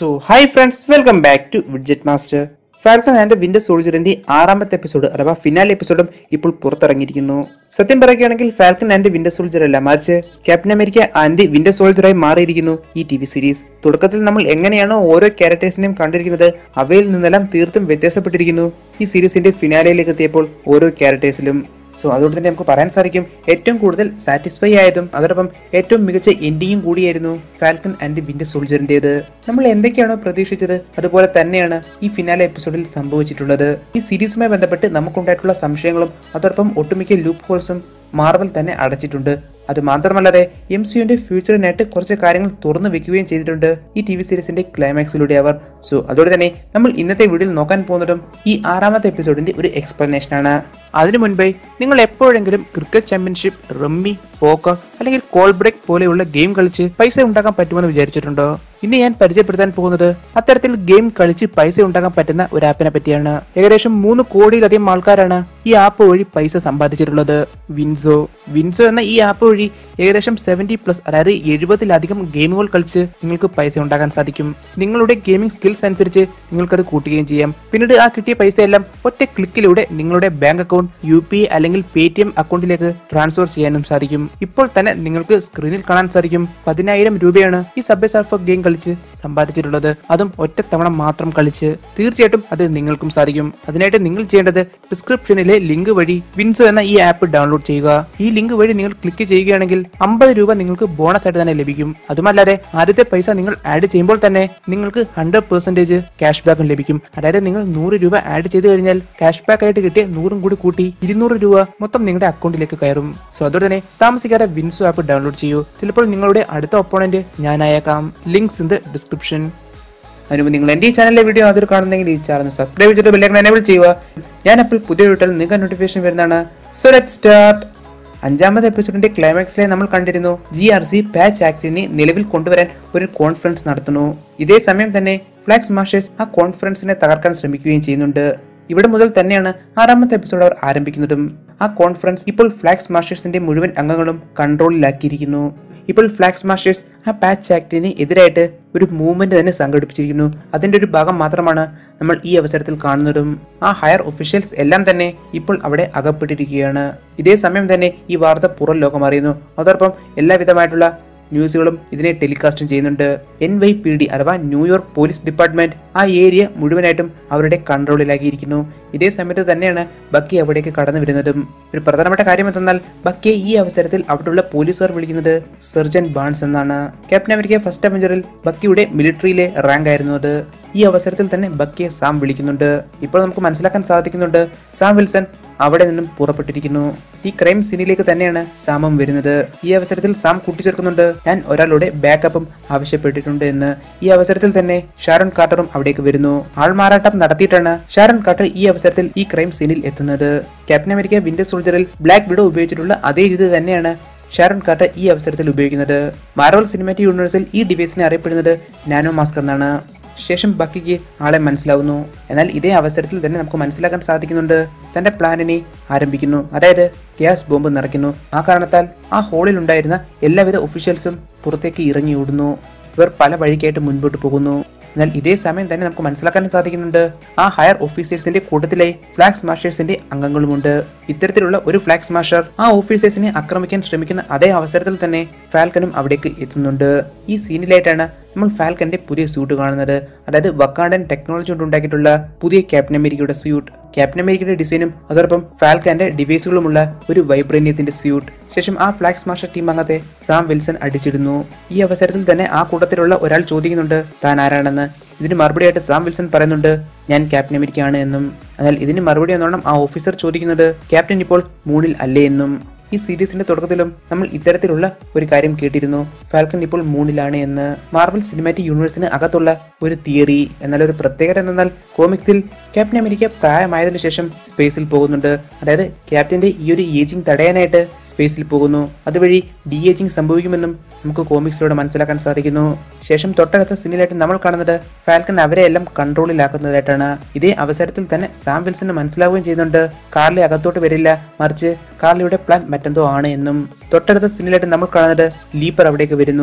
so hi friends welcome back to Widget Master Falcon and Winter സോൾജറിന്റെ ആറാമത്തെ episode അഥവാ finale എപ്പിസോഡും ഇപ്പോൾ പുറത്തിറങ്ങിയിരിക്കുന്നു സത്യം പറയുകയാണെങ്കിൽ ഫാൽക്കൺ ആൻഡ് വിന്റർ സോൾജർ അല്ല മറിച്ച് ക്യാപ്റ്റൻ അമേരിക്ക ആൻഡ് വിന്റർ സോൾജറായി മാറിയിരിക്കുന്നു ഈ ടി വി സീരീസ് തുടക്കത്തിൽ നമ്മൾ എങ്ങനെയാണോ ഓരോ ക്യാരക്ടേഴ്സിനെയും കണ്ടിരിക്കുന്നത് അവയിൽ നിന്നെല്ലാം തീർത്തും വ്യത്യാസപ്പെട്ടിരിക്കുന്നു ഈ സീരീസിന്റെ ഫിനാലയിലേക്ക് എത്തിയപ്പോൾ ഓരോ ക്യാരക്ടേഴ്സിലും സോ അതുകൊണ്ട് തന്നെ നമുക്ക് പറയാൻ സാധിക്കും ഏറ്റവും കൂടുതൽ സാറ്റിസ്ഫൈ ആയതും അതോടൊപ്പം ഏറ്റവും മികച്ച എൻഡിങ്ങും കൂടിയായിരുന്നു ഫാൽക്കൺ ആൻഡ് വിന്റർ സോൾജറിന്റേത് നമ്മൾ എന്തൊക്കെയാണോ പ്രതീക്ഷിച്ചത് അതുപോലെ തന്നെയാണ് ഈ ഫിനാലെ എപ്പിസോഡിൽ സംഭവിച്ചിട്ടുള്ളത് ഈ സീരീസുമായി ബന്ധപ്പെട്ട് നമുക്കുണ്ടായിട്ടുള്ള സംശയങ്ങളും അതോടൊപ്പം ഒട്ടുമിക്ക ലൂപ്പ് ഹോൾസും മാർവൽ തന്നെ അടച്ചിട്ടുണ്ട് അത് മാത്രമല്ലാതെ എം സിയുടെ ഫ്യൂച്ചറിനായിട്ട് കുറച്ച് കാര്യങ്ങൾ തുറന്നു വെക്കുകയും ചെയ്തിട്ടുണ്ട് ഈ ടി വി സീരീസിന്റെ ക്ലൈമാക്സിലൂടെ അവർ സോ അതോടെ തന്നെ നമ്മൾ ഇന്നത്തെ വീഡിയോയിൽ നോക്കാൻ പോകുന്നതും ഈ ആറാമത്തെ എപ്പിസോഡിന്റെ ഒരു എക്സ്പ്ലനേഷൻ ആണ് അതിനു മുൻപായി നിങ്ങൾ എപ്പോഴെങ്കിലും ക്രിക്കറ്റ് ചാമ്പ്യൻഷിപ്പ് റമ്മി പോക്കർ അല്ലെങ്കിൽ കോൾ ബ്രേക്ക് പോലെയുള്ള ഗെയിം കളിച്ച് പൈസ ഉണ്ടാക്കാൻ പറ്റുമെന്ന് വിചാരിച്ചിട്ടുണ്ടോ ഇന്ന് ഞാൻ പരിചയപ്പെടുത്താൻ പോകുന്നത് അത്തരത്തിൽ ഗെയിം കളിച്ച് പൈസ ഉണ്ടാക്കാൻ പറ്റുന്ന ഒരു ആപ്പിനെ പറ്റിയാണ് ഏകദേശം മൂന്ന് കോടിയിലധികം ആൾക്കാരാണ് ഈ ആപ്പ് വഴി പൈസ സമ്പാദിച്ചിട്ടുള്ളത് വിൻസോ വിൻസോ എന്ന ഈ ആപ്പ് വഴി ഏകദേശം സെവന്റി പ്ലസ് അതായത് എഴുപതിലധികം ഗെയിമുകൾ കളിച്ച് നിങ്ങൾക്ക് പൈസ ഉണ്ടാക്കാൻ സാധിക്കും നിങ്ങളുടെ ഗെയിമിംഗ് സ്കിൽസ് അനുസരിച്ച് നിങ്ങൾക്കത് കൂട്ടുകയും ചെയ്യാം പിന്നീട് ആ കിട്ടിയ പൈസ എല്ലാം ഒറ്റ ക്ലിക്കിലൂടെ നിങ്ങളുടെ ബാങ്ക് അക്കൗണ്ട് യു പി അല്ലെങ്കിൽ പേ ടി എം അക്കൗണ്ടിലേക്ക് ട്രാൻസ്ഫർ ചെയ്യാനും സാധിക്കും ഇപ്പോൾ തന്നെ നിങ്ങൾക്ക് സ്ക്രീനിൽ കാണാൻ സാധിക്കും പതിനായിരം രൂപയാണ് ഈ സബ്വേ സർഫർ ഗെയിം കളിച്ച് സമ്പാദിച്ചിട്ടുള്ളത് അതും ഒറ്റ തവണ മാത്രം കളിച്ച് തീർച്ചയായിട്ടും അത് നിങ്ങൾക്കും സാധിക്കും അതിനായിട്ട് നിങ്ങൾ ചെയ്യേണ്ടത് ഡിസ്ക്രിപ്ഷനിലെ ലിങ്ക് വഴി വിൻസോ എന്ന ഈ ആപ്പ് ഡൗൺലോഡ് ചെയ്യുക ഈ ലിങ്ക് വഴി നിങ്ങൾ ക്ലിക്ക് ചെയ്യുകയാണെങ്കിൽ അമ്പത് രൂപ നിങ്ങൾക്ക് ബോണസ് ആയിട്ട് തന്നെ ലഭിക്കും അതുമല്ലാതെ ആദ്യത്തെ പൈസ നിങ്ങൾ ആഡ് ചെയ്യുമ്പോൾ തന്നെ നിങ്ങൾക്ക് ഹൺഡ്രഡ് പെർസെന്റേജ് ക്യാഷ് ബാക്കും ലഭിക്കും അതായത് നിങ്ങൾ നൂറ് രൂപ ആഡ് ചെയ്ത് കഴിഞ്ഞാൽ ക്യാഷ് ബാക്ക് ആയിട്ട് കിട്ടിയ നൂറും കൂടി കൂട്ടി ഇരുന്നൂറ് രൂപ മൊത്തം നിങ്ങളുടെ അക്കൗണ്ടിലേക്ക് കയറും സോ അതുകൊണ്ട് തന്നെ താമസിക്കാതെ വിൻസോ ആപ്പ് ഡൗൺലോഡ് ചെയ്യൂ ചിലപ്പോൾ നിങ്ങളുടെ അടുത്ത ഒപ്പോണന്റ് ഞാനായേക്കാം ലിങ്ക്സ് ഇൻ ദ ഡിസ്ക്രിപ്ഷൻ അതിനുമുമ്പ് നിങ്ങൾ എൻ്റെ ഈ ചാനലിലെ വീഡിയോ ആദ്യം കാണുന്നെങ്കിൽ ഈ ചാനൽ സബ്സ്ക്രൈബ് ചെയ്തിട്ട് ബെല്ലൈക്കൺ എനേബിൾ ചെയ്യുക ഞാൻ അപ്പോൾ പുതിയ വീട്ടിൽ നിങ്ങൾക്ക് നോട്ടിഫിക്കേഷൻ വരുന്നതാണ് സോ ലെറ്റ് സ്റ്റാർട്ട് അഞ്ചാമത്തെ എപ്പിസോഡിന്റെ ക്ലൈമാക്സിലെ നമ്മൾ കണ്ടിരുന്നു ജി ആർ സി പാച്ച് ആക്ടിനെ നിലവിൽ കൊണ്ടുവരാൻ ഒരു കോൺഫറൻസ് നടത്തുന്നു ഇതേ സമയം തന്നെ ഫ്ലാക്സ് മാസ്റ്റേഴ്സ് ആ കോൺഫറൻസിനെ തകർക്കാൻ ശ്രമിക്കുകയും ചെയ്യുന്നുണ്ട് ഇവിടെ മുതൽ തന്നെയാണ് ആറാമത്തെ എപ്പിസോഡ് അവർ ആരംഭിക്കുന്നതും ആ കോൺഫറൻസ് ഇപ്പോൾ ഫ്ലാക്സ് മാസ്റ്റേഴ്സിന്റെ മുഴുവൻ അംഗങ്ങളും കൺട്രോളിലാക്കിയിരിക്കുന്നു ഇപ്പോൾ ഫ്ലാക്സ് മാസ്റ്റേഴ്സ് ആ പാച്ച് ആക്ടിന് എതിരായിട്ട് ഒരു മൂവ്മെന്റ് തന്നെ സംഘടിപ്പിച്ചിരിക്കുന്നു അതിന്റെ ഒരു ഭാഗം മാത്രമാണ് നമ്മൾ ഈ അവസരത്തിൽ കാണുന്നതും ആ ഹയർ ഒഫീഷ്യൽസ് എല്ലാം തന്നെ ഇപ്പോൾ അവിടെ അകപ്പെട്ടിരിക്കുകയാണ് ഇതേ സമയം തന്നെ ഈ വാർത്ത പുറം ലോകം അറിയുന്നു അതോടൊപ്പം എല്ലാവിധമായിട്ടുള്ള ന്യൂസുകളും ഇതിനെ ടെലികാസ്റ്റും ചെയ്യുന്നുണ്ട് എൻ വൈ പി ഡി അഥവാ ന്യൂയോർക്ക് പോലീസ് ഡിപ്പാർട്ട്മെന്റ് ആ ഏരിയ മുഴുവനായിട്ടും അവരുടെ കൺട്രോളിലാക്കിയിരിക്കുന്നു ഇതേ സമയത്ത് തന്നെയാണ് ബക്കി അവിടേക്ക് കടന്നു വരുന്നതും ഒരു പ്രധാനപ്പെട്ട കാര്യം എന്തെന്നാൽ ബക്കിയെ ഈ അവസരത്തിൽ അവിടെയുള്ള പോലീസുകാർ വിളിക്കുന്നത് സർജൻ ബാൺസ് എന്നാണ് ക്യാപ്റ്റൻ അമേരിക്ക ഫസ്റ്റ് അവഞ്ചറിൽ ബക്കിയുടെ മിലിറ്ററിയിലെ റാങ്ക് ആയിരുന്നു അത് ഈ അവസരത്തിൽ തന്നെ ബക്കിയെ സാം വിളിക്കുന്നുണ്ട് ഇപ്പോൾ നമുക്ക് മനസ്സിലാക്കാൻ സാധിക്കുന്നുണ്ട് സാം വിൽസൺ അവിടെ നിന്നും പുറപ്പെട്ടിരിക്കുന്നു ഈ ക്രൈം സീനിലേക്ക് തന്നെയാണ് സാമും വരുന്നത് ഈ അവസരത്തിൽ സാം കൂട്ടിച്ചേർക്കുന്നുണ്ട് ഞാൻ ഒരാളുടെ ബാക്കപ്പും ആവശ്യപ്പെട്ടിട്ടുണ്ട് എന്ന് ഈ അവസരത്തിൽ തന്നെ ഷാരൺ കാട്ടറും അവിടേക്ക് വരുന്നു ആൾമാറാട്ടം നടത്തിയിട്ടാണ് ഷാരൺ കാട്ടർ ഈ അവസരത്തിൽ ഈ ക്രൈം സീനിൽ എത്തുന്നത് ക്യാപ്റ്റൻ അമേരിക്ക വിന്റർ സോൾജറിൽ ബ്ലാക്ക് വിഡോ ഉപയോഗിച്ചിട്ടുള്ള അതേ രീതി തന്നെയാണ് ഷാരൺ കാട്ടർ ഈ അവസരത്തിൽ ഉപയോഗിക്കുന്നത് മാർവൽ സിനിമാറ്റിക് യൂണിവേഴ്സിൽ ഈ ഡിവൈസിനെ അറിയപ്പെടുന്നത് നാനോ മാസ്ക് എന്നാണ് ശേഷം ബക്കിക്ക് ആളെ മനസ്സിലാവുന്നു എന്നാൽ ഇതേ അവസരത്തിൽ തന്നെ നമുക്ക് മനസ്സിലാക്കാൻ സാധിക്കുന്നുണ്ട് തന്റെ പ്ലാനിനെ ആരംഭിക്കുന്നു അതായത് ഗ്യാസ് ബോംബ് നിറയ്ക്കുന്നു ആ കാരണത്താൽ ആ ഹോളിൽ ഉണ്ടായിരുന്ന എല്ലാവിധ ഒഫീഷ്യൽസും പുറത്തേക്ക് ഇറങ്ങി ഓടുന്നു ഇവർ പല വഴിക്കായിട്ട് മുൻപോട്ട് പോകുന്നു എന്നാൽ ഇതേ സമയം തന്നെ നമുക്ക് മനസ്സിലാക്കാൻ സാധിക്കുന്നുണ്ട് ആ ഹയർ ഓഫീസേഴ്സിന്റെ കൂട്ടത്തിലെ ഫ്ലാക്സ് മാസ്റ്റേഴ്സിന്റെ അംഗങ്ങളുമുണ്ട് ഇത്തരത്തിലുള്ള ഒരു ഫ്ലാക്സ് മാസ്റ്റർ ആ ഓഫീസേഴ്സിനെ ആക്രമിക്കാൻ ശ്രമിക്കുന്ന അതേ അവസരത്തിൽ തന്നെ ഫാൽക്കനും അവിടേക്ക് എത്തുന്നുണ്ട് ഈ സീനിലായിട്ടാണ് നമ്മൾ ഫാൽക്കന്റെ പുതിയ സ്യൂട്ട് കാണുന്നത് അതായത് വക്കാണ്ടൻ ടെക്നോളജി കൊണ്ട് ഉണ്ടാക്കിയിട്ടുള്ള പുതിയ ക്യാപ്റ്റൻ അമേരിക്കയുടെ സ്യൂട്ട് ക്യാപ്റ്റൻ അമേരിക്കയുടെ ഡിസൈനും അതോടൊപ്പം ഫാൽക്കന്റെ ഡിവൈസുകളുമുള്ള ഒരു വൈബ്രേനിയത്തിന്റെ സ്യൂട്ട് ശേഷം ആ ഫ്ലാക്സ് മാസ്റ്റർ ടീം അംഗത്തെ സാം വിൽസൺ അടിച്ചിടുന്നു ഈ അവസരത്തിൽ തന്നെ ആ കൂട്ടത്തിലുള്ള ഒരാൾ ചോദിക്കുന്നുണ്ട് താൻ ആരാണെന്ന് ഇതിന് മറുപടിയായിട്ട് സാം വിൽസൺ പറയുന്നുണ്ട് ഞാൻ ക്യാപ്റ്റൻ അമേരിക്ക ആണ് എന്നും എന്നാൽ ഇതിന് മറുപടി എന്നോണം ആ ഓഫീസർ ചോദിക്കുന്നത് ക്യാപ്റ്റൻ ഇപ്പോൾ മൂണിൽ അല്ലേ എന്നും ഈ സീരീസിന്റെ തുടക്കത്തിലും നമ്മൾ ഇത്തരത്തിലുള്ള ഒരു കാര്യം കേട്ടിരുന്നു ഫാൽക്കൺ ഇപ്പോൾ മൂണിലാണ് എന്ന് മാർവൽ സിനിമാറ്റിക് യൂണിവേഴ്സിന് അകത്തുള്ള ഒരു തിയറി എന്നാൽ ഒരു പ്രത്യേകത എന്തെന്നാൽ കോമിക്സിൽ ക്യാപ്റ്റൻ അമേരിക്ക പ്രായമായതിനു ശേഷം സ്പേസിൽ പോകുന്നുണ്ട് അതായത് ക്യാപ്റ്റന്റെ ഈ ഒരു ഏജിങ് തടയാനായിട്ട് സ്പേസിൽ പോകുന്നു അതുവഴി ഡി ഏജിങ് സംഭവിക്കുമെന്നും നമുക്ക് കോമിക്സിലൂടെ മനസ്സിലാക്കാൻ സാധിക്കുന്നു ശേഷം തൊട്ടടുത്ത സീനിലായിട്ട് നമ്മൾ കാണുന്നത് ഫാൽക്കൺ അവരെ എല്ലാം കൺട്രോളിലാക്കുന്നതായിട്ടാണ് ഇതേ അവസരത്തിൽ തന്നെ സാം വിൽസന് മനസ്സിലാവുകയും ചെയ്യുന്നുണ്ട് കാർലി അകത്തോട്ട് വരില്ല മറിച്ച് കാർലിയുടെ പ്ലാൻ മറ്റെന്തോ ആണ് എന്നും തൊട്ടടുത്ത സീനിലായിട്ട് നമ്മൾ കാണുന്നത് ലീപ്പർ അവിടേക്ക് വരുന്നു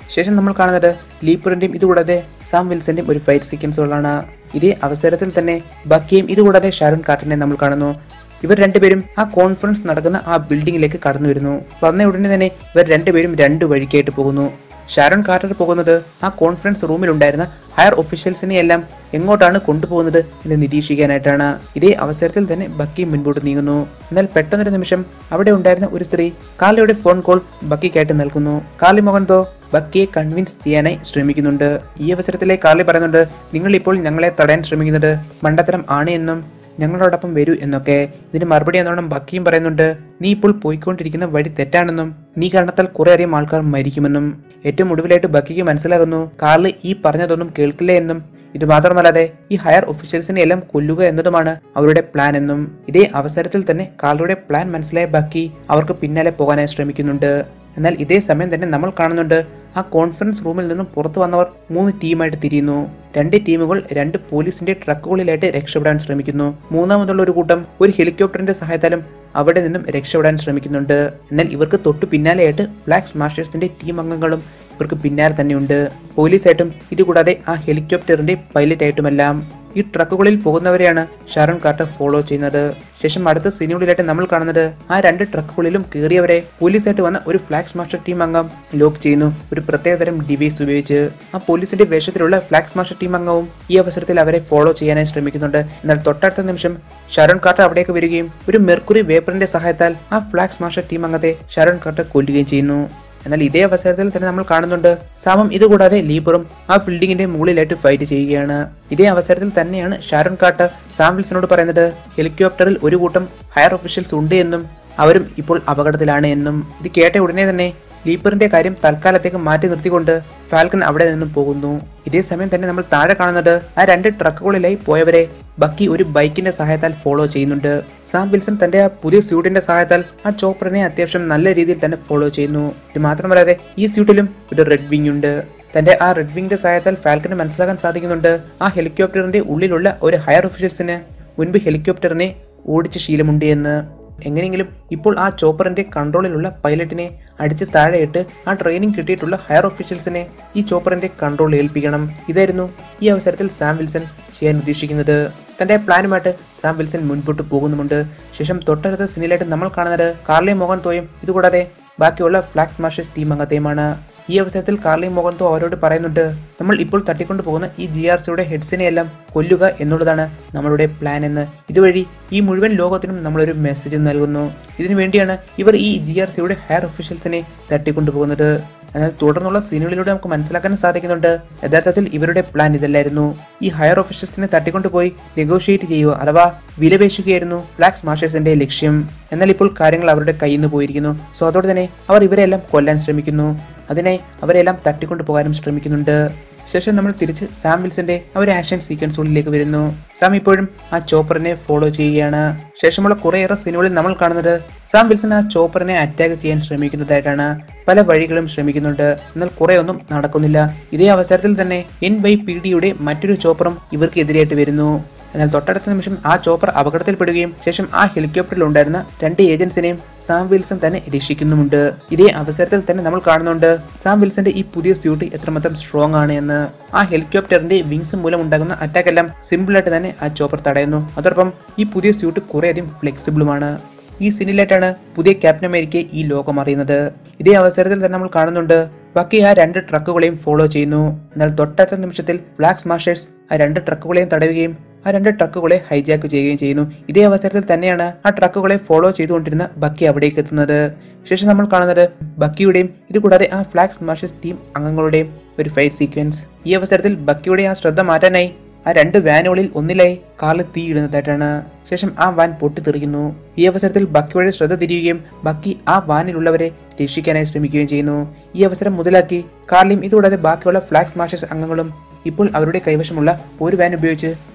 ശേഷം നമ്മൾ കാണുന്നത് ലീപ്പറിന്റെയും ഇതുകൂടാതെ സാം വിൽസന്റെയും ഒരു ഫൈറ്റ് സീക്വൻസുകളാണ് ഇതേ അവസരത്തിൽ തന്നെ ബക്കിയും ഇതുകൂടാതെ ഷാരൂൺ കാർട്ടിനെ നമ്മൾ കാണുന്നു ഇവർ രണ്ടുപേരും ആ കോൺഫറൻസ് നടക്കുന്ന ആ ബിൽഡിംഗിലേക്ക് കടന്നു വരുന്നു വന്ന ഉടനെ തന്നെ ഇവർ രണ്ടുപേരും രണ്ട് വഴിക്കായിട്ട് പോകുന്നു ഷാരൺ കാർട്ടർ പോകുന്നത് ആ കോൺഫറൻസ് റൂമിലുണ്ടായിരുന്ന ഹയർ ഒഫീഷ്യൽസിനെ എല്ലാം എങ്ങോട്ടാണ് കൊണ്ടുപോകുന്നത് എന്ന് നിരീക്ഷിക്കാനായിട്ടാണ് ഇതേ അവസരത്തിൽ തന്നെ ബക്കി മുൻപോട്ട് നീങ്ങുന്നു എന്നാൽ പെട്ടെന്നൊരു നിമിഷം അവിടെ ഉണ്ടായിരുന്ന ഒരു സ്ത്രീ കാലയുടെ ഫോൺ കോൾ ബക്കിക്കായിട്ട് നൽകുന്നു കാലി മോഹൻതോ ബക്കിയെ കൺവിൻസ് ചെയ്യാനായി ശ്രമിക്കുന്നുണ്ട് ഈ അവസരത്തിലെ കാലി പറയുന്നുണ്ട് നിങ്ങൾ ഇപ്പോൾ ഞങ്ങളെ തടയാൻ ശ്രമിക്കുന്നത് മണ്ടത്തരം ആണ് എന്നും ഞങ്ങളോടൊപ്പം വരൂ എന്നൊക്കെ ഇതിന് മറുപടി എന്നോണം ബക്കിയും പറയുന്നുണ്ട് നീ ഇപ്പോൾ പോയിക്കൊണ്ടിരിക്കുന്ന വഴി തെറ്റാണെന്നും നീ കാരണത്താൽ കുറെ അധികം ആൾക്കാർ മരിക്കുമെന്നും ഏറ്റവും ഒടുവിലായിട്ട് ബക്കിക്ക് മനസ്സിലാകുന്നു കാർല് ഈ പറഞ്ഞതൊന്നും കേൾക്കില്ല എന്നും ഇത് മാത്രമല്ലാതെ ഈ ഹയർ ഒഫീഷ്യൽസിനെ എല്ലാം കൊല്ലുക എന്നതുമാണ് അവരുടെ പ്ലാൻ എന്നും ഇതേ അവസരത്തിൽ തന്നെ കാർലുടെ പ്ലാൻ മനസ്സിലായ ബക്കി അവർക്ക് പിന്നാലെ പോകാനായി ശ്രമിക്കുന്നുണ്ട് എന്നാൽ ഇതേ സമയം തന്നെ നമ്മൾ കാണുന്നുണ്ട് ആ കോൺഫറൻസ് റൂമിൽ നിന്നും പുറത്തു വന്നവർ മൂന്ന് ടീമായിട്ട് തിരിയുന്നു രണ്ട് ടീമുകൾ രണ്ട് പോലീസിന്റെ ട്രക്കുകളിലായിട്ട് രക്ഷപ്പെടാൻ ശ്രമിക്കുന്നു മൂന്നാമതുള്ള ഒരു കൂട്ടം ഒരു ഹെലികോപ്റ്ററിന്റെ സഹായത്താലും അവിടെ നിന്നും രക്ഷപ്പെടാൻ ശ്രമിക്കുന്നുണ്ട് എന്നാൽ ഇവർക്ക് തൊട്ടു പിന്നാലെയായിട്ട് ബ്ലാക്ക് സ്മാഷേഴ്സിന്റെ ടീം അംഗങ്ങളും ഇവർക്ക് പിന്നാലെ തന്നെയുണ്ട് പോലീസായിട്ടും ഇതുകൂടാതെ ആ ഹെലികോപ്റ്ററിന്റെ പൈലറ്റ് ആയിട്ടുമെല്ലാം ഈ ട്രക്കുകളിൽ പോകുന്നവരെയാണ് ഷാരൺ കാർട്ടർ ഫോളോ ചെയ്യുന്നത് ശേഷം അടുത്ത സീനുകളിലായിട്ട് നമ്മൾ കാണുന്നത് ആ രണ്ട് ട്രക്കുകളിലും കയറിയവരെ പോലീസായിട്ട് വന്ന ഒരു ഫ്ലാക്സ് മാസ്റ്റർ ടീം അംഗം ലോക്ക് ചെയ്യുന്നു ഒരു പ്രത്യേകതരം ഡിവൈസ് ഉപയോഗിച്ച് ആ പോലീസിന്റെ വേഷത്തിലുള്ള ഫ്ലാക്സ് മാസ്റ്റർ ടീം അംഗവും ഈ അവസരത്തിൽ അവരെ ഫോളോ ചെയ്യാനായി ശ്രമിക്കുന്നുണ്ട് എന്നാൽ തൊട്ടടുത്ത നിമിഷം ഷാരോൺ കാർട്ടർ അവിടേക്ക് വരികയും ഒരു മെർക്കുറി വേപ്പറിന്റെ സഹായത്താൽ ആ ഫ്ലാക്സ് മാസ്റ്റർ ടീം അംഗത്തെ ഷാരോൺ കാർട്ടർ കൊല്ലുകയും ചെയ്യുന്നു എന്നാൽ ഇതേ അവസരത്തിൽ തന്നെ നമ്മൾ കാണുന്നുണ്ട് സാമം ഇതുകൂടാതെ ലീബറും ആ ബിൽഡിങ്ങിന്റെ മുകളിലായിട്ട് ഫൈറ്റ് ചെയ്യുകയാണ് ഇതേ അവസരത്തിൽ തന്നെയാണ് ഷാരോൺ കാട്ട് സാം വിൽസനോട് പറയുന്നത് ഹെലികോപ്റ്ററിൽ ഒരു കൂട്ടം ഹയർ ഒഫീഷ്യൽസ് ഉണ്ട് എന്നും അവരും ഇപ്പോൾ അപകടത്തിലാണ് എന്നും ഇത് കേട്ട ഉടനെ തന്നെ ലീപ്പറിന്റെ കാര്യം തൽക്കാലത്തേക്ക് മാറ്റി നിർത്തിക്കൊണ്ട് ഫാൽക്കൺ അവിടെ നിന്നും പോകുന്നു ഇതേ സമയം തന്നെ നമ്മൾ താഴെ കാണുന്നത് ആ രണ്ട് ട്രക്കുകളിലായി പോയവരെ ബക്കി ഒരു ബൈക്കിന്റെ സഹായത്താൽ ഫോളോ ചെയ്യുന്നുണ്ട് സാം വിൽസൺ തന്റെ ആ പുതിയ സ്യൂട്ടിന്റെ സഹായത്താൽ ആ ചോപ്പറിനെ അത്യാവശ്യം നല്ല രീതിയിൽ തന്നെ ഫോളോ ചെയ്യുന്നു ഇത് മാത്രമല്ലാതെ ഈ സ്യൂട്ടിലും ഒരു റെഡ് വിങ് ഉണ്ട് തന്റെ ആ റെഡ് വിങ്ങിന്റെ സഹായത്താൽ ഫാൽക്കന് മനസ്സിലാക്കാൻ സാധിക്കുന്നുണ്ട് ആ ഹെലികോപ്റ്ററിന്റെ ഉള്ളിലുള്ള ഒരു ഹയർ ഒഫീഷ്യൽസിന് മുൻപ് ഹെലികോപ്റ്ററിനെ ഓടിച്ച ശീലമുണ്ട് എന്ന് എങ്ങനെയെങ്കിലും ഇപ്പോൾ ആ ചോപ്പറിന്റെ കൺട്രോളിലുള്ള പൈലറ്റിനെ അടിച്ച് താഴെയിട്ട് ആ ട്രെയിനിങ് കിട്ടിയിട്ടുള്ള ഹയർ ഒഫീഷ്യൽസിനെ ഈ ചോപ്പറിന്റെ കൺട്രോൾ ഏൽപ്പിക്കണം ഇതായിരുന്നു ഈ അവസരത്തിൽ സാം വിൽസൺ ചെയ്യാൻ ഉദ്ദേശിക്കുന്നത് തന്റെ പ്ലാനുമായിട്ട് സാം വിൽസൺ മുൻപോട്ട് പോകുന്നുമുണ്ട് ശേഷം തൊട്ടടുത്ത സിനിലായിട്ട് നമ്മൾ കാണുന്നത് കാർലി മോഹൻ തോയും ഇതുകൂടാതെ ബാക്കിയുള്ള ഫ്ലാക്സ് മാഷേഴ്സ് ടീം അംഗത്തെയുമാണ് ഈ അവസരത്തിൽ കാർലി മോഹൻതോ അവരോട് പറയുന്നുണ്ട് നമ്മൾ ഇപ്പോൾ തട്ടിക്കൊണ്ടു പോകുന്ന ഈ ജി ആർ സിയുടെ ഹെഡ്സിനെ എല്ലാം കൊല്ലുക എന്നുള്ളതാണ് നമ്മളുടെ പ്ലാൻ എന്ന് ഇതുവഴി ഈ മുഴുവൻ ലോകത്തിനും നമ്മളൊരു മെസ്സേജ് നൽകുന്നു ഇതിനു വേണ്ടിയാണ് ഇവർ ഈ ജി ആർ സിയുടെ ഹയർ ഒഫീഷ്യൽസിനെ തട്ടിക്കൊണ്ടുപോകുന്നത് എന്നാൽ തുടർന്നുള്ള സീനുകളിലൂടെ നമുക്ക് മനസ്സിലാക്കാൻ സാധിക്കുന്നുണ്ട് യഥാർത്ഥത്തിൽ ഇവരുടെ പ്ലാൻ ഇതല്ലായിരുന്നു ഈ ഹയർ ഒഫീഷ്യൽസിനെ തട്ടിക്കൊണ്ടുപോയി നെഗോഷിയേറ്റ് ചെയ്യുക അഥവാ വിലപേശുകയായിരുന്നു ഫ്ലാക്സ് മാസ്റ്റേഴ്സിന്റെ ലക്ഷ്യം എന്നാൽ ഇപ്പോൾ കാര്യങ്ങൾ അവരുടെ കയ്യിൽ നിന്ന് പോയിരിക്കുന്നു സോ അതോടെ തന്നെ അവർ ഇവരെല്ലാം കൊല്ലാൻ ശ്രമിക്കുന്നു അതിനായി അവരെല്ലാം തട്ടിക്കൊണ്ടു പോകാനും ശ്രമിക്കുന്നുണ്ട് ശേഷം നമ്മൾ തിരിച്ച് സാം വിൽസന്റെ ആ ഒരു ആക്ഷൻ സീക്വൻസുകളിലേക്ക് വരുന്നു സാം ഇപ്പോഴും ആ ചോപ്പറിനെ ഫോളോ ചെയ്യുകയാണ് ശേഷമുള്ള കുറേയേറെ സീനുകളിൽ നമ്മൾ കാണുന്നത് സാം വിൽസൺ ആ ചോപ്പറിനെ അറ്റാക്ക് ചെയ്യാൻ ശ്രമിക്കുന്നതായിട്ടാണ് പല വഴികളും ശ്രമിക്കുന്നുണ്ട് എന്നാൽ കുറെ ഒന്നും നടക്കുന്നില്ല ഇതേ അവസരത്തിൽ തന്നെ എൻ വൈ പി ഡിയുടെ മറ്റൊരു ചോപ്പറും ഇവർക്ക് എതിരായിട്ട് വരുന്നു എന്നാൽ തൊട്ടടുത്ത നിമിഷം ആ ചോപ്പർ അപകടത്തിൽപ്പെടുകയും ശേഷം ആ ഹെലികോപ്റ്ററിൽ ഉണ്ടായിരുന്ന രണ്ട് ഏജൻസിനെയും സാം വിൽസൺ തന്നെ രക്ഷിക്കുന്നുമുണ്ട് ഇതേ അവസരത്തിൽ തന്നെ നമ്മൾ കാണുന്നുണ്ട് സാം വിൽസന്റെ ഈ പുതിയ സ്യൂട്ട് എത്രമാത്രം സ്ട്രോങ് ആണ് എന്ന് ആ ഹെലികോപ്റ്ററിന്റെ വിങ്സ് മൂലം ഉണ്ടാകുന്ന അറ്റാക്ക് എല്ലാം സിമ്പിൾ ആയിട്ട് തന്നെ ആ ചോപ്പർ തടയുന്നു അതോടൊപ്പം ഈ പുതിയ സ്യൂട്ട് കുറേയധികം ഫ്ലെക്സിബിളുമാണ് ഈ സിനിലായിട്ടാണ് പുതിയ ക്യാപ്റ്റൻ അമേരിക്കയെ ഈ ലോകം അറിയുന്നത് ഇതേ അവസരത്തിൽ തന്നെ നമ്മൾ കാണുന്നുണ്ട് ബാക്കി ആ രണ്ട് ട്രക്കുകളെയും ഫോളോ ചെയ്യുന്നു എന്നാൽ തൊട്ടടുത്ത നിമിഷത്തിൽ ബ്ലാക്ക് സ്മാഷേഴ്സ് ആ രണ്ട് ട്രക്കുകളെയും തടയുകയും ആ രണ്ട് ട്രക്കുകളെ ഹൈജാക്ക് ചെയ്യുകയും ചെയ്യുന്നു ഇതേ അവസരത്തിൽ തന്നെയാണ് ആ ട്രക്കുകളെ ഫോളോ ചെയ്തുകൊണ്ടിരുന്ന ബക്കി അവിടേക്ക് എത്തുന്നത് ശേഷം നമ്മൾ കാണുന്നത് ബക്കിയുടെയും ഇതുകൂടാതെ ആ ഫ്ലാഗ് സ്മാഷേഴ്സ് ടീം അംഗങ്ങളുടെയും ഒരു ഫൈറ്റ് സീക്വൻസ് ഈ അവസരത്തിൽ ബക്കിയുടെ ആ ശ്രദ്ധ മാറ്റാനായി ആ രണ്ട് വാനുകളിൽ ഒന്നിലായി കാറിൽ തീയിടുന്നതായിട്ടാണ് ശേഷം ആ വാൻ പൊട്ടിത്തെറിക്കുന്നു ഈ അവസരത്തിൽ ബക്കിയുടെ ശ്രദ്ധ തിരിയുകയും ബക്കി ആ വാനിലുള്ളവരെ രക്ഷിക്കാനായി ശ്രമിക്കുകയും ചെയ്യുന്നു ഈ അവസരം മുതലാക്കി കാർലിയും ഇതുകൂടാതെ ബാക്കിയുള്ള ഫ്ലാഗ് സ്മാഷേഴ്സ് അംഗങ്ങളും ഇപ്പോൾ അവരുടെ കൈവശമുള്ള ഒരു വാൻ ഉപയോഗിച്ച്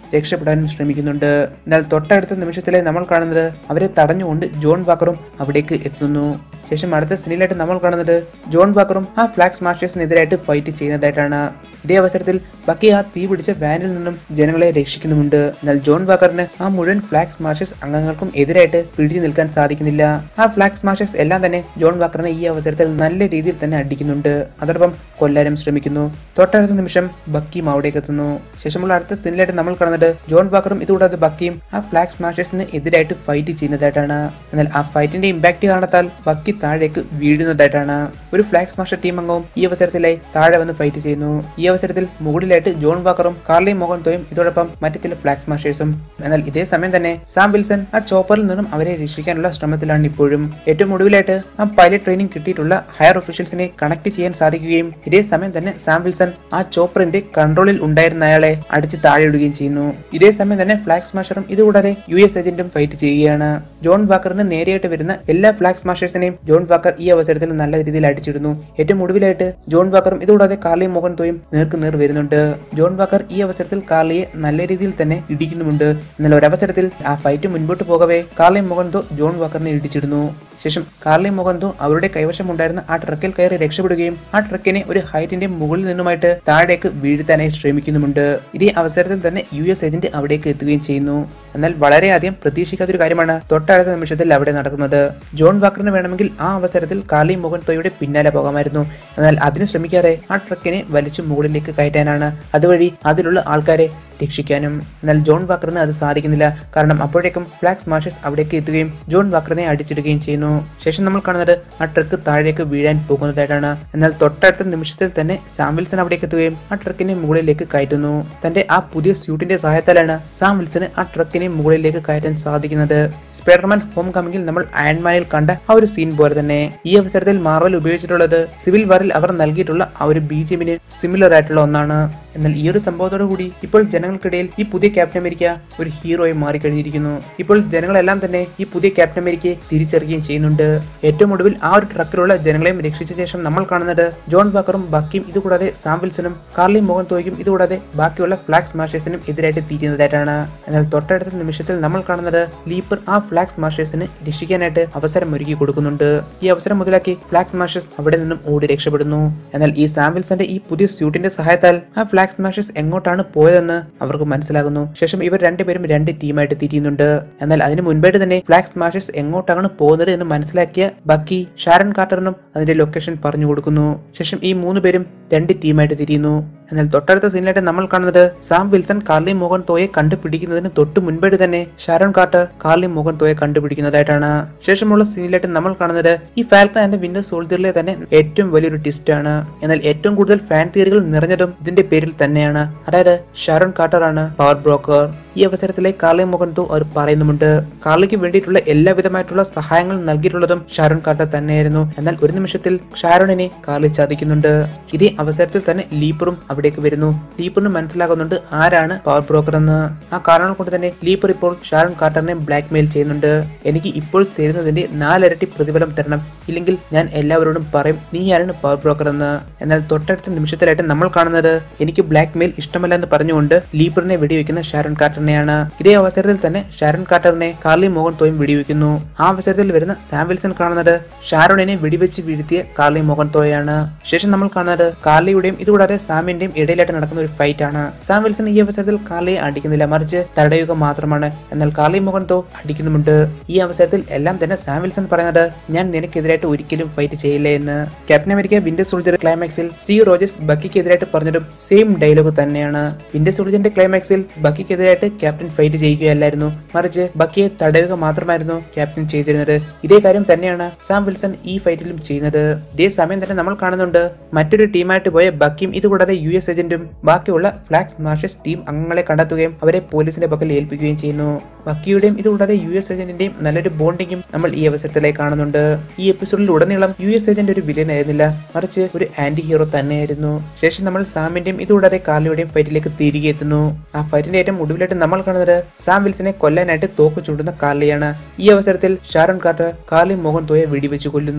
രക്ഷപ്പെടാനും ശ്രമിക്കുന്നുണ്ട് എന്നാൽ തൊട്ടടുത്ത നിമിഷത്തിലെ നമ്മൾ കാണുന്നത് അവരെ തടഞ്ഞുകൊണ്ട് ജോൺ വാക്കറും അവിടേക്ക് എത്തുന്നു ശേഷം അടുത്ത സീനിലായിട്ട് നമ്മൾ കാണുന്നത് ജോൺ വാക്കറും ആ ഫ്ലാഗ് സ്മാഷേഴ്സിനെതിരായിട്ട് ഫൈറ്റ് ചെയ്യുന്നതായിട്ടാണ് ഇതേ അവസരത്തിൽ ബക്കി ആ തീ പിടിച്ച വാനിൽ നിന്നും ജനങ്ങളെ രക്ഷിക്കുന്നുമുണ്ട് എന്നാൽ ജോൺ വാക്കറിന് ആ മുഴുവൻ ഫ്ലാഗ് സ്മാഷേഴ്സ് അംഗങ്ങൾക്കും എതിരായിട്ട് പിടിച്ചു നിൽക്കാൻ സാധിക്കുന്നില്ല ആ ഫ്ലാഗ് സ്മാഷേഴ്സ് എല്ലാം തന്നെ ജോൺ വാക്കറിനെ ഈ അവസരത്തിൽ നല്ല രീതിയിൽ തന്നെ അടിക്കുന്നുണ്ട് അതോടൊപ്പം കൊല്ലാനും ശ്രമിക്കുന്നു തൊട്ടടുത്ത നിമിഷം ബക്കിയും അവിടേക്ക് എത്തുന്നു ശേഷമുള്ള അടുത്ത സീനിലായിട്ട് നമ്മൾ കാണുന്നത് ജോൺ വാക്കറും ഇതുകൂടാതെ ബക്കിയും ആ ഫ്ലാഗ് സ്മാഷേഴ്സിന് എതിരായിട്ട് ഫൈറ്റ് ചെയ്യുന്നതായിട്ടാണ് എന്നാൽ ആ ഫൈറ്റിന്റെ ഇമ്പാക്ട് കാരണത്താൽ ബക്കി താഴേക്ക് വീഴുന്നതായിട്ടാണ് ഒരു ഫ്ലാഗ് സ്മാഷർ ടീം അംഗവും ഈ അവസരത്തിലായി താഴെ വന്ന് ഫൈറ്റ് ചെയ്യുന്നു ഈ അവസരത്തിൽ മുകളിലായിട്ട് ജോൺ വാക്കറും കാർലി മോഹൻതോയും ഇതോടൊപ്പം മറ്റു ചില ഫ്ലാഗ് സ്മാഷേഴ്സും എന്നാൽ ഇതേ സമയം തന്നെ സാം വിൽസൺ ആ ചോപ്പറിൽ നിന്നും അവരെ രക്ഷിക്കാനുള്ള ശ്രമത്തിലാണ് ഇപ്പോഴും ഏറ്റവും ഒടുവിലായിട്ട് ആ പൈലറ്റ് ട്രെയിനിങ് കിട്ടിയിട്ടുള്ള ഹയർ ഒഫീഷ്യൽസിനെ കണക്ട് ചെയ്യാൻ സാധിക്കുകയും ഇതേ സമയം തന്നെ സാം വിൽസൺ ആ ചോപ്പറിന്റെ കൺട്രോളിൽ ഉണ്ടായിരുന്ന അയാളെ അടിച്ച് താഴെയിടുകയും ചെയ്യുന്നു ഇതേ സമയം തന്നെ ഫ്ലാഗ് സ്മാഷറും ഇതുകൂടാതെ യു എസ് ഏജന്റും ഫൈറ്റ് ചെയ്യുകയാണ് ജോൺ വാക്കറിന് നേരെയായിട്ട് വരുന്ന എല്ലാ ഫ്ലാഗ് സ്മാഷേഴ്സിനെയും ജോൺ വാക്കർ ഈ അവസരത്തിൽ നല്ല രീതിയിൽ അടിച്ചിടുന്നു ഏറ്റവും ഒടുവിലായിട്ട് ജോൺ വാക്കറും ഇതുകൂടാതെ കാർലി മോഹൻ തോയും നേർക്ക് നേർ വരുന്നുണ്ട് ജോൺ വാക്കർ ഈ അവസരത്തിൽ കാർലിയെ നല്ല രീതിയിൽ തന്നെ ഇടിക്കുന്നുമുണ്ട് എന്നാൽ ഒരവസരത്തിൽ ആ ഫൈറ്റ് മുൻപോട്ട് പോകവേ കാർലി മോഹൻ തോ ജോൺ വാക്കറിനെ ഇടിച്ചിടുന്നു ശേഷം കാർലി മുഖന്തു അവരുടെ കൈവശമുണ്ടായിരുന്ന ആ ട്രക്കിൽ കയറി രക്ഷപ്പെടുകയും ആ ട്രക്കിനെ ഒരു ഹൈറ്റിന്റെ മുകളിൽ നിന്നുമായിട്ട് താഴേക്ക് വീഴ്ത്താനായി ശ്രമിക്കുന്നുമുണ്ട് ഇതേ അവസരത്തിൽ തന്നെ യു എസ് ഏജന്റ് അവിടേക്ക് എത്തുകയും ചെയ്യുന്നു എന്നാൽ വളരെയധികം പ്രതീക്ഷിക്കാത്തൊരു കാര്യമാണ് തൊട്ടടുത്ത നിമിഷത്തിൽ അവിടെ നടക്കുന്നത് ജോൺ വാക്കറിന് വേണമെങ്കിൽ ആ അവസരത്തിൽ കാർലി മോഹൻ തോയുടെ പിന്നാലെ പോകാമായിരുന്നു എന്നാൽ അതിന് ശ്രമിക്കാതെ ആ ട്രക്കിനെ വലിച്ചു മുകളിലേക്ക് കയറ്റാനാണ് അതുവഴി അതിലുള്ള ആൾക്കാരെ രക്ഷിക്കാനും എന്നാൽ ജോൺ വാക്കറിന് അത് സാധിക്കുന്നില്ല കാരണം അപ്പോഴേക്കും ഫ്ലാഗ് സ്മാഷേഴ്സ് അവിടേക്ക് എത്തുകയും ജോൺ വാക്കറിനെ അടിച്ചിടുകയും ചെയ്യുന്നു ശേഷം നമ്മൾ കാണുന്നത് ആ ട്രക്ക് താഴേക്ക് വീഴാൻ പോകുന്നതായിട്ടാണ് എന്നാൽ തൊട്ടടുത്ത നിമിഷത്തിൽ തന്നെ സാം വിൽസൺ അവിടേക്ക് എത്തുകയും ആ ട്രക്കിനെ മുകളിലേക്ക് കയറ്റുന്നു തന്റെ ആ പുതിയ സ്യൂട്ടിന്റെ സഹായത്താലാണ് സാം വിൽസന് ആ ട്രക്കിനെ മുകളിലേക്ക് കയറ്റാൻ സാധിക്കുന്നത് സ്പൈഡർമാൻ ഹോം കമ്മിങ്ങിൽ നമ്മൾ അയൺമാനിൽ കണ്ട ആ ഒരു സീൻ പോലെ തന്നെ ഈ അവസരത്തിൽ മാർവൽ ഉപയോഗിച്ചിട്ടുള്ളത് സിവിൽ വാറിൽ അവർ നൽകിയിട്ടുള്ള ആ ഒരു ബി ജി എമ്മിന് സിമിലർ ആയിട്ടുള്ള ഒന്നാണ് എന്നാൽ ഈ ഒരു സംഭവത്തോടു കൂടി ഇപ്പോൾ ജനങ്ങൾക്കിടയിൽ ഈ പുതിയ ക്യാപ്റ്റൻ അമേരിക്ക ഒരു ഹീറോയി മാറിക്കഴിഞ്ഞിരിക്കുന്നു ഇപ്പോൾ ജനങ്ങളെല്ലാം തന്നെ ഈ പുതിയ ക്യാപ്റ്റൻ അമേരിക്കയെ തിരിച്ചറിയുകയും ചെയ്യുന്നുണ്ട് ഏറ്റവും ഒടുവിൽ ആ ഒരു ട്രക്കിലുള്ള ജനങ്ങളെയും രക്ഷിച്ച ശേഷം നമ്മൾ കാണുന്നത് ജോൺ ബാക്കറും ബക്കിയും ഇതുകൂടാതെ സാം വിൽസണും കാർലി മോഹൻ തോയ്ക്കും ഇതുകൂടാതെ ബാക്കിയുള്ള ഫ്ലാഗ് സ്മാഷേഴ്സിനും എതിരായിട്ട് തിരിയുന്നതായിട്ടാണ് എന്നാൽ തൊട്ടടുത്ത നിമിഷത്തിൽ നമ്മൾ കാണുന്നത് ലീപ്പർ ആ ഫ്ലാഗ് സ്മാഷേഴ്സിന് രക്ഷിക്കാനായിട്ട് അവസരം ഒരുക്കി കൊടുക്കുന്നുണ്ട് ഈ അവസരം മുതലാക്കി ഫ്ലാഗ് സ്മാഷേഴ്സ് അവിടെ നിന്നും ഓടി രക്ഷപ്പെടുന്നു എന്നാൽ ഈ സാം വിൽസന്റെ ഈ പുതിയ സ്യൂട്ടിന്റെ സഹായത്താൽ ആ ഫ്ലാഗ് സ്മാഷേഴ്സ് എങ്ങോട്ടാണ് പോയതെന്ന് അവർക്ക് മനസ്സിലാകുന്നു ശേഷം ഇവർ രണ്ടുപേരും രണ്ട് ടീമായിട്ട് തിരിയുന്നുണ്ട് എന്നാൽ അതിന് മുൻപായിട്ട് തന്നെ ഫ്ലാഗ് സ്മാഷേഴ്സ് എങ്ങോട്ടാണ് പോകുന്നത് എന്ന് മനസ്സിലാക്കിയ ബക്കി ഷാരൺ കാർട്ടറിനും അതിന്റെ ലൊക്കേഷൻ പറഞ്ഞു കൊടുക്കുന്നു ശേഷം ഈ മൂന്ന് പേരും രണ്ട് ടീമായിട്ട് തിരിയുന്നു എന്നാൽ തൊട്ടടുത്ത സീനിലായിട്ട് നമ്മൾ കാണുന്നത് സാം വിൽസൺ കാർലി മോഹൻ തോയെ കണ്ടുപിടിക്കുന്നതിന് തൊട്ട് മുൻപായിട്ട് തന്നെ ഷാരോൺ കാർട്ടർ കാർലി മോഹൻ തോയെ കണ്ടുപിടിക്കുന്നതായിട്ടാണ് ശേഷമുള്ള സീനിലായിട്ട് നമ്മൾ കാണുന്നത് ഈ ഫാൽക്കൺ ആൻഡ് വിന്റർ സോൾജറിലെ തന്നെ ഏറ്റവും വലിയൊരു ട്വിസ്റ്റ് ആണ് എന്നാൽ ഏറ്റവും കൂടുതൽ ഫാൻ തിയറികൾ നിറഞ്ഞതും ഇതിന്റെ പേരിൽ തന്നെയാണ് അതായത് ഷാരോൺ കാർട്ടർ ആണ് പവർ ബ്രോക്കർ ഈ അവസരത്തിലെ കാർലി മുഖന്തു അവർ പറയുന്നുമുണ്ട് കാർലിക്ക് വേണ്ടിയിട്ടുള്ള എല്ലാവിധമായിട്ടുള്ള സഹായങ്ങൾ നൽകിയിട്ടുള്ളതും ഷാരോൺ കാർട്ടർ തന്നെയായിരുന്നു എന്നാൽ ഒരു നിമിഷത്തിൽ ഷാരോണിനെ കാർലി ചതിക്കുന്നുണ്ട് ഇതേ അവസരത്തിൽ തന്നെ ലീപ്പറും അവിടേക്ക് വരുന്നു ലീപ്പറിന് മനസ്സിലാകുന്നുണ്ട് ആരാണ് പവർ ബ്രോക്കർ എന്ന് ആ കാരണം കൊണ്ട് തന്നെ ലീപ്പർ ഇപ്പോൾ ഷാരോൺ കാർട്ടറിനെ ബ്ലാക്ക് മെയിൽ ചെയ്യുന്നുണ്ട് എനിക്ക് ഇപ്പോൾ തരുന്നതിന്റെ നാലിരട്ടി പ്രതിഫലം തരണം ഇല്ലെങ്കിൽ ഞാൻ എല്ലാവരോടും പറയും നീ ആരാണ് പവർ ബ്രോക്കർ എന്ന് എന്നാൽ തൊട്ടടുത്ത നിമിഷത്തിലായിട്ട് നമ്മൾ കാണുന്നത് എനിക്ക് ബ്ലാക്ക് മെയിൽ ഇഷ്ടമല്ല എന്ന് പറഞ്ഞുകൊണ്ട് ലീപ്പറിനെ വെടിവെക്കുന്ന ഷാരോൺ കാർട്ടറിനെയാണ് ഇതേ അവസരത്തിൽ തന്നെ ഷാരോൺ കാർട്ടറിനെ കാർലി മോഹൻ തോയും വെടിവെക്കുന്നു ആ അവസരത്തിൽ വരുന്ന സാം വിൽസൺ കാണുന്നത് ഷാരോണിനെ വെടിവെച്ച് വീഴ്ത്തിയ കാർലി മോഹൻ തോയാണ് ശേഷം നമ്മൾ കാണുന്നത് കാർലിയുടെയും ഇതുകൂടാതെ സാമിന്റെയും ഇടയിലായിട്ട് നടക്കുന്ന ഒരു ഫൈറ്റ് ആണ് സാം വിൽസൺ ഈ അവസരത്തിൽ കാർലിയെ അടിക്കുന്നില്ല മറിച്ച് തടയുക മാത്രമാണ് എന്നാൽ കാർലി മോഹൻ തോ അടിക്കുന്നുമുണ്ട് ഈ അവസരത്തിൽ എല്ലാം തന്നെ സാം വിൽസൺ പറയുന്നത് ഞാൻ നിനക്കെതിരായിട്ട് ഒരിക്കലും ഫൈറ്റ് ചെയ്യില്ല എന്ന് ക്യാപ്റ്റൻ അമേരിക്ക വിന്റർ സോൾജർ ക്ലൈമാക്സിൽ സ്റ്റീവ് റോജേഴ്സ് ബക്കിക്കെതിരായിട്ട് പറഞ്ഞതും സെയിം ഡയലോഗ് തന്നെയാണ് വിന്റർ സോൾജറിന്റെ ക്ലൈമാക്സിൽ ബക്കിക്കെതിരായിട്ട് ക്യാപ്റ്റൻ ഫൈറ്റ് ചെയ്യുകയല്ലായിരുന്നു മറിച്ച് ബക്കിയെ തടയുക മാത്രമായിരുന്നു ക്യാപ്റ്റൻ ചെയ്തിരുന്നത് ഇതേ കാര്യം തന്നെയാണ് സാം വിൽസൺ ഈ ഫൈറ്റിലും ചെയ്യുന്നത് ഇതേ സമയം തന്നെ നമ്മൾ കാണുന്നുണ്ട് മറ്റൊരു ടീമായിട്ട് പോയ ബക്കിയും ഇതുകൂടാതെ യു എസ് ഏജന്റും ബാക്കിയുള്ള ഫ്ലാഗ് മാർഷസ് ടീം അംഗങ്ങളെ കണ്ടെത്തുകയും അവരെ പോലീസിന്റെ പക്കൽ ഏൽപ്പിക്കുകയും ചെയ്യുന്നു ബക്കിയുടെയും ഇതുകൂടാതെ യു എസ് ഏജന്റിന്റെയും നല്ലൊരു ബോണ്ടിങ്ങും നമ്മൾ ഈ അവസരത്തിലായി കാണുന്നുണ്ട് ഈ എപ്പിസോഡിൽ ഉടനീളം യു എസ് ഏജന്റ് ഒരു വില്ലൻ ആയിരുന്നില്ല മറിച്ച് ഒരു ആന്റി ഹീറോ തന്നെയായിരുന്നു ശേഷം നമ്മൾ സാമിന്റെയും ഇതുകൂടാതെ കാർലിയുടെയും ഫൈറ്റിലേക്ക് തിരികെ എത്തുന്നു ആ ഫൈറ്റിന്റെ ഏറ്റവും ഒടുവിലായിട്ട് നമ്മൾ കാണുന്നത് സാം വിൽസനെ കൊല്ലാനായിട്ട് തോക്ക് ചൂണ്ടുന്ന കാർലിയാണ് ഈ അവസരത്തിൽ ഷാരോൺ കാർട്ടർ കാർലി മോഹൻ തോയെ വെടിവെച്ച് കൊല്ലുന്നു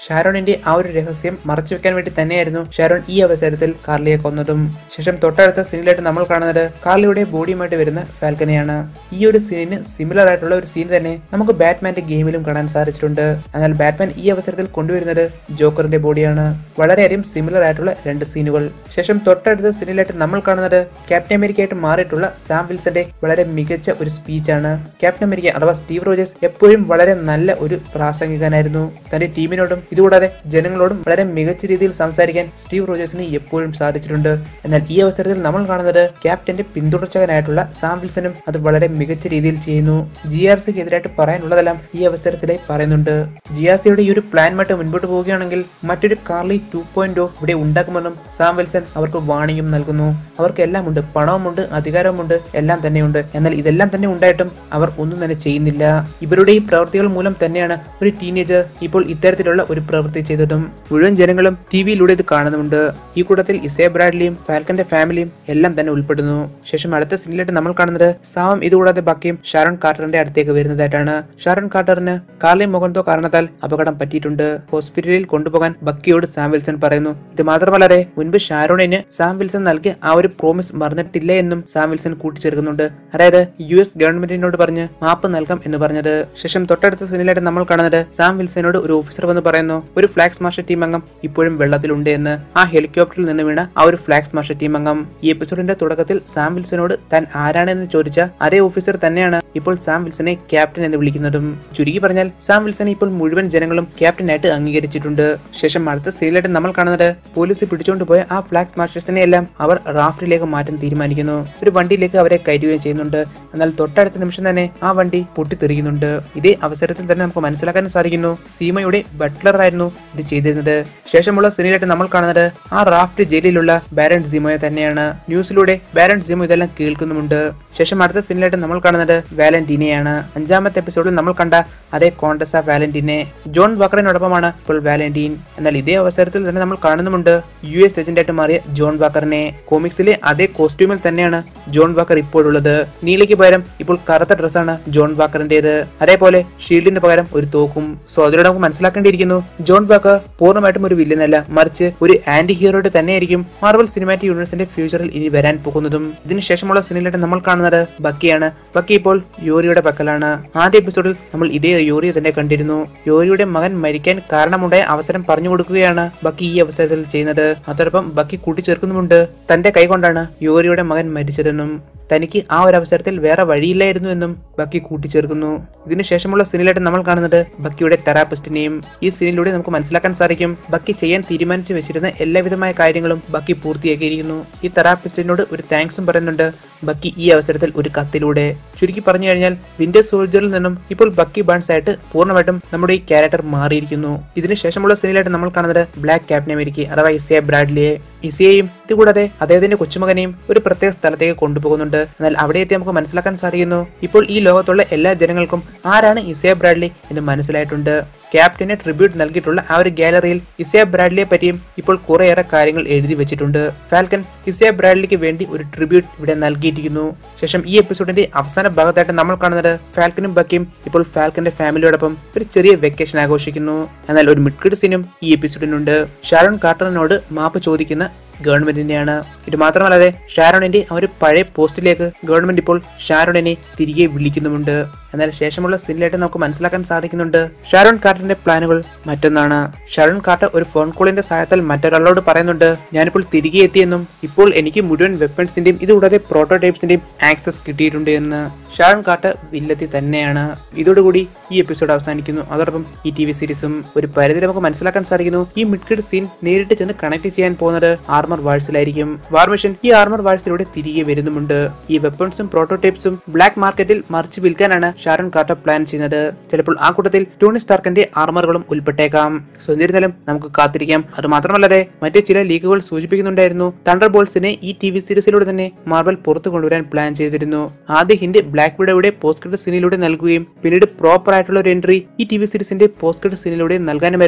ഷാരോണിന്റെ ആ ഒരു രഹസ്യം മറച്ചു വെക്കാൻ വേണ്ടി തന്നെയായിരുന്നു ഷാരോൺ ഈ അവസരത്തിൽ കാർലിയെ കൊന്നതും ശേഷം തൊട്ടടുത്ത സീനിലായിട്ട് നമ്മൾ കാണുന്നത് കാർലിയുടെ ബോഡിയുമായിട്ട് വരുന്ന ഫാൽക്കനെയാണ് ഈ ഒരു സീനിന് സിമിലർ ആയിട്ടുള്ള ഒരു സീൻ തന്നെ നമുക്ക് ബാറ്റ്മാന്റെ ഗെയിമിലും കാണാൻ സാധിച്ചിട്ടുണ്ട് എന്നാൽ ബാറ്റ്മാൻ ഈ അവസരത്തിൽ കൊണ്ടുവരുന്നത് ജോക്കറിന്റെ ബോഡിയാണ് വളരെയധികം സിമിലർ ആയിട്ടുള്ള രണ്ട് സീനുകൾ ശേഷം തൊട്ടടുത്ത സീനിലായിട്ട് നമ്മൾ കാണുന്നത് ക്യാപ്റ്റൻ അമേരിക്കയായിട്ട് മാറിയിട്ടുള്ള സാം വിൽസന്റെ വളരെ മികച്ച ഒരു സ്പീച്ചാണ് ക്യാപ്റ്റൻ അമേരിക്ക അഥവാ സ്റ്റീവ് റോജേഴ്സ് എപ്പോഴും വളരെ നല്ല ഒരു പ്രാസംഗികനായിരുന്നു തന്റെ ടീമിനോടും ഇതുകൂടാതെ ജനങ്ങളോടും വളരെ മികച്ച രീതിയിൽ സംസാരിക്കാൻ സ്റ്റീവ് റോജേഴ്സിന് എപ്പോഴും സാധിച്ചിട്ടുണ്ട് എന്നാൽ ഈ അവസരത്തിൽ നമ്മൾ കാണുന്നത് ക്യാപ്റ്റന്റെ പിന്തുടർച്ചകനായിട്ടുള്ള സാം വിൽസനും അത് വളരെ മികച്ച രീതിയിൽ ചെയ്യുന്നു ജി ആർ സിക്ക് എതിരായിട്ട് പറയാനുള്ളതെല്ലാം ഈ അവസരത്തിലെ പറയുന്നുണ്ട് ജി ആർ സിയുടെ ഈ ഒരു പ്ലാൻ മറ്റ് മുൻപോട്ട് പോവുകയാണെങ്കിൽ മറ്റൊരു കാർലി ടു പോയിന്റ് ഇവിടെ ഉണ്ടാക്കുമെന്നും സാം വിൽസൺ അവർക്ക് വാണിംഗും നൽകുന്നു അവർക്ക് എല്ലാം ഉണ്ട് പണവുമുണ്ട് അധികാരവുമുണ്ട് എല്ലാം തന്നെയുണ്ട് എന്നാൽ ഇതെല്ലാം തന്നെ ഉണ്ടായിട്ടും അവർ ഒന്നും തന്നെ ചെയ്യുന്നില്ല ഇവരുടെ ഈ പ്രവൃത്തികൾ മൂലം തന്നെയാണ് ഒരു ടീനേജർ ഇപ്പോൾ ഇത്തരത്തിലുള്ള ഒരു പ്രവൃത്തി ചെയ്തതും മുഴുവൻ ജനങ്ങളും ടി വിയിലൂടെ ഇത് കാണുന്നുണ്ട് ഈ കൂട്ടത്തിൽ ഇസേ ബ്രാഡ്ലിയും ഫാൽക്കന്റെ ഫാമിലിയും എല്ലാം തന്നെ ഉൾപ്പെടുന്നു ശേഷം അടുത്ത സീനിലായിട്ട് നമ്മൾ കാണുന്നത് സാം ഇതുകൂടാതെ ബക്കിയും ഷാരോൺ കാർട്ടറിന്റെ അടുത്തേക്ക് വരുന്നതായിട്ടാണ് ഷാരോൺ കാർട്ടറിന് കാർലി മുഖന്തോ കാരണത്താൽ അപകടം പറ്റിയിട്ടുണ്ട് ഹോസ്പിറ്റലിൽ കൊണ്ടുപോകാൻ ബക്കിയോട് സാം വിൽസൺ പറയുന്നു ഇത് മാത്രമല്ലാതെ മുൻപ് ഷാരോണിന് സാം വിൽസൺ നൽകിയ ആ ഒരു പ്രോമിസ് മറന്നിട്ടില്ല എന്നും സാം വിൽസൺ കൂട്ടിച്ചേർക്കുന്നുണ്ട് അതായത് യു എസ് ഗവൺമെന്റിനോട് പറഞ്ഞ് മാപ്പ് നൽകാം എന്ന് പറഞ്ഞത് ശേഷം തൊട്ടടുത്ത സീനിലായിട്ട് നമ്മൾ കാണുന്നത് സാം വിൽസനോട് ഒരു ഓഫീസർ വന്ന് പറയുന്നു ഒരു ഫ്ലാക്സ് മാർഷൽ ടീം അംഗം ഇപ്പോഴും വെള്ളത്തിലുണ്ട് എന്ന് ആ ഹെലികോപ്റ്ററിൽ നിന്ന് വീണ ആ ഒരു ഫ്ലാക്സ് മാർഷൽ ടീം അംഗം ഈ എപ്പിസോഡിന്റെ തുടക്കത്തിൽ സാം വിൽസനോട് താൻ ആരാണെന്ന് ചോദിച്ച അതേ ഓഫീസർ തന്നെയാണ് ഇപ്പോൾ സാം വിൽസനെ ക്യാപ്റ്റൻ എന്ന് വിളിക്കുന്നതും ചുരുക്കി പറഞ്ഞാൽ സാം വിൽസനെ ഇപ്പോൾ മുഴുവൻ ജനങ്ങളും ക്യാപ്റ്റനായിട്ട് അംഗീകരിച്ചിട്ടുണ്ട് ശേഷം അടുത്ത സീനിലായിട്ട് നമ്മൾ കാണുന്നത് പോലീസ് പിടിച്ചുകൊണ്ട് പോയ ആ ഫ്ലാക്സ് മാർഷൽസിനെ എല്ലാം അവർ റാഫ്റ്റിലേക്ക് മാറ്റാൻ തീരുമാനിക്കുന്നു ഒരു വണ്ടിയിലേക്ക് അവരെ കയറ്റുകയും ചെയ്യുന്നുണ്ട് എന്നാൽ തൊട്ടടുത്ത നിമിഷം തന്നെ ആ വണ്ടി പൊട്ടിത്തെറിയുന്നുണ്ട് ഇതേ അവസരത്തിൽ തന്നെ നമുക്ക് മനസ്സിലാക്കാൻ സാധിക്കുന്നു സീമയുടെ ബട്ട്ലർ ആയിരുന്നു ഇത് ചെയ്തിരുന്നത് ശേഷമുള്ള സീനിലായിട്ട് നമ്മൾ കാണുന്നത് ആ റാഫ്റ്റ് ജയിലിലുള്ള ബാരൻ സീമോയെ തന്നെയാണ് ന്യൂസിലൂടെ ബാരൻ സീമോ ഇതെല്ലാം കേൾക്കുന്നുമുണ്ട് ശേഷം അടുത്ത സീനിലായിട്ട് നമ്മൾ കാണുന്നത് വാലന്റീനയാണ് അഞ്ചാമത്തെ എപ്പിസോഡിൽ നമ്മൾ കണ്ട അതേ കോണ്ടസ വാലന്റീനെ ജോൺ വാക്കറിനോടൊപ്പമാണ് ഇപ്പോൾ വാലന്റീൻ എന്നാൽ ഇതേ അവസരത്തിൽ തന്നെ നമ്മൾ കാണുന്നുമുണ്ട് യു എസ് ഏജന്റായിട്ട് മാറിയ ജോൺ വാക്കറിനെ കോമിക്സിലെ അതേ കോസ്റ്റ്യൂമിൽ തന്നെയാണ് ജോൺ വാക്കർ ഇപ്പോഴുള്ളത് നീലയ്ക്ക് പകരം ഇപ്പോൾ കറുത്ത ഡ്രസ്സാണ് ജോൺ വാക്കറിന്റേത് അതേപോലെ ഷീൽഡിന് പകരം ഒരു തോക്കും സോ അതിലൂടെ നമുക്ക് മനസ്സിലാക്കേണ്ടിയിരിക്കുന്നു ജോൺ വാക്കർ പൂർണ്ണമായിട്ടും ഒരു വില്ലനല്ല മറിച്ച് ഒരു ആന്റി ഹീറോയുടെ തന്നെയായിരിക്കും മാർവൽ സിനിമാറ്റിക് യൂണിവേഴ്സിന്റെ ഫ്യൂച്ചറിൽ ഇനി വരാൻ പോകുന്നതും ഇതിനുശേഷമുള്ള സിനിമയിലായിട്ട് നമ്മൾ കാണുന്നത് ബക്കിയാണ് ബക്കി ഇപ്പോൾ യോരിയുടെ പക്കലാണ് ആദ്യ എപ്പിസോഡിൽ നമ്മൾ ഇതേ യോറിയെ തന്നെ കണ്ടിരുന്നു യോരിയുടെ മകൻ മരിക്കാൻ കാരണമുണ്ടായ അവസരം പറഞ്ഞു കൊടുക്കുകയാണ് ബക്കി ഈ അവസരത്തിൽ ചെയ്യുന്നത് അതോടൊപ്പം ബക്കി കൂട്ടിച്ചേർക്കുന്നുമുണ്ട് തന്റെ കൈകൊണ്ടാണ് യോരിയുടെ മകൻ മരിച്ചതെന്നും തനിക്ക് ആ ഒരു അവസരത്തിൽ വേറെ വഴിയില്ലായിരുന്നു എന്നും ബക്കി കൂട്ടിച്ചേർക്കുന്നു ഇതിനുശേഷമുള്ള സീനിലായിട്ട് നമ്മൾ കാണുന്നത് ബക്കിയുടെ തെറാപ്പിസ്റ്റിനെയും ഈ സീനിലൂടെ നമുക്ക് മനസ്സിലാക്കാൻ സാധിക്കും ബക്കി ചെയ്യാൻ തീരുമാനിച്ചു വെച്ചിരുന്ന എല്ലാവിധമായ കാര്യങ്ങളും ബക്കി പൂർത്തിയാക്കിയിരിക്കുന്നു ഈ തെറാപ്പിസ്റ്റിനോട് ഒരു താങ്ക്സും പറയുന്നുണ്ട് ബക്കി ഈ അവസരത്തിൽ ഒരു കത്തിലൂടെ ചുരുക്കി പറഞ്ഞു കഴിഞ്ഞാൽ വിന്റർ സോൾജറിൽ നിന്നും ഇപ്പോൾ ബക്കി ബാൺസ് ആയിട്ട് പൂർണ്ണമായിട്ടും നമ്മുടെ ഈ ക്യാരക്ടർ മാറിയിരിക്കുന്നു ഇതിനുശേഷമുള്ള സീനിലായിട്ട് നമ്മൾ കാണുന്നത് ബ്ലാക്ക് ക്യാപ്റ്റൻ അമേരിക്ക അഥവാ ഇസിയ ബ്രാഡ്ലിയെ ഇസിയെയും ഇതുകൂടാതെ അദ്ദേഹത്തിന്റെ കൊച്ചുമകനെയും ഒരു പ്രത്യേക സ്ഥലത്തേക്ക് കൊണ്ടുപോകുന്നുണ്ട് എന്നാൽ അവിടെ എത്തി നമുക്ക് മനസ്സിലാക്കാൻ സാധിക്കുന്നു ഇപ്പോൾ ഈ ലോകത്തുള്ള എല്ലാ ജനങ്ങൾക്കും ആരാണ് ഇസിയ ബ്രാഡ്ലി എന്ന് മനസ്സിലായിട്ടുണ്ട് ക്യാപ്റ്റന് ട്രിബ്യൂട്ട് നൽകിയിട്ടുള്ള ആ ഒരു ഗാലറിയിൽ ഇസിയ ബ്രാഡ്ലിയെ പറ്റിയും ഇപ്പോൾ കുറേയേറെ കാര്യങ്ങൾ എഴുതി വെച്ചിട്ടുണ്ട് ഫാൽക്കൻ ഇസിയ ബ്രാഡ്ലിക്ക് വേണ്ടി ഒരു ട്രിബ്യൂട്ട് ഇവിടെ നൽകിയിരിക്കുന്നു ശേഷം ഈ എപ്പിസോഡിന്റെ അവസാന ഭാഗത്തായിട്ട് നമ്മൾ കാണുന്നത് ഫാൽക്കനും ബക്കിയും ഇപ്പോൾ ഫാൽക്കന്റെ ഫാമിലിയോടൊപ്പം ഒരു ചെറിയ വെക്കേഷൻ ആഘോഷിക്കുന്നു എന്നാൽ ഒരു മിഡ്കിഡ് സീനും ഈ എപ്പിസോഡിനുണ്ട് ഷാരോൺ കാർട്ടറിനോട് മാപ്പ് ചോദിക്കുന്ന ഗവൺമെന്റിനെയാണ് ഇത് മാത്രമല്ലാതെ ഷാരോണിന്റെ ആ ഒരു പഴയ പോസ്റ്റിലേക്ക് ഗവൺമെന്റ് ഇപ്പോൾ ഷാരോണിനെ തിരികെ വിളിക്കുന്നുമുണ്ട് എന്നാൽ ശേഷമുള്ള സീനിലായിട്ട് നമുക്ക് മനസ്സിലാക്കാൻ സാധിക്കുന്നുണ്ട് ഷാരോൺ കാർട്ടറിന്റെ പ്ലാനുകൾ മറ്റൊന്നാണ് ഷാരോൺ കാർട്ടർ ഒരു ഫോൺ കോളിന്റെ സഹായത്താൽ മറ്റൊരാളോട് പറയുന്നുണ്ട് ഞാനിപ്പോൾ തിരികെ എത്തിയെന്നും ഇപ്പോൾ എനിക്ക് മുഴുവൻ വെപ്പൺസിന്റെയും ഇതുകൂടാതെ പ്രോട്ടോടൈപ്സിന്റെയും ആക്സസ് കിട്ടിയിട്ടുണ്ട് എന്ന് ഷാരോൺ കാർട്ടർ വില്ലത്തി തന്നെയാണ് ഇതോടുകൂടി ഈ എപ്പിസോഡ് അവസാനിക്കുന്നു അതോടൊപ്പം ഈ ടി വി സീരീസും ഒരു പരിധി നമുക്ക് മനസ്സിലാക്കാൻ സാധിക്കുന്നു ഈ മിഡ്കിഡ് സീൻ നേരിട്ട് ചെന്ന് കണക്ട് ചെയ്യാൻ പോകുന്നത് ആർമർ വാഴ്സിലായിരിക്കും വാർമിഷൻ ഈ ആർമർ വാഴ്സിലൂടെ തിരികെ വരുന്നുമുണ്ട് ഈ വെപ്പൺസും പ്രോട്ടോടൈപ്സും ബ്ലാക്ക് മാർക്കറ്റിൽ മറിച്ച് വിൽക്കാനാണ് ഷാരോൺ കാർട്ടർ പ്ലാൻ ചെയ്യുന്നത് ചിലപ്പോൾ ആ കൂട്ടത്തിൽ ടോണി സ്റ്റാർക്കിന്റെ ആർമറുകളും ഉൾപ്പെട്ടേക്കാം സോ എന്നിരുന്നാലും നമുക്ക് കാത്തിരിക്കാം അത് മാത്രമല്ലാതെ മറ്റ് ചില ലീഗുകൾ സൂചിപ്പിക്കുന്നുണ്ടായിരുന്നു തണ്ടർ ബോൾസിനെ ഈ ടി വി സീരീസിലൂടെ തന്നെ മാർബൽ പുറത്തു കൊണ്ടുവരാൻ പ്ലാൻ ചെയ്തിരുന്നു ആദ്യ ഹിന്റ് ബ്ലാക്ക് വിഡോയുടെ പോസ്റ്റ് ക്രെഡിറ്റ് സീനിലൂടെ നൽകുകയും പിന്നീട് പ്രോപ്പർ ആയിട്ടുള്ള ഒരു എൻട്രി ഈ ടി വി സീരീസിന്റെ പോസ്റ്റ് ക്രെഡിറ്റ് സീനിലൂടെ നൽകാനുമായിരുന്നു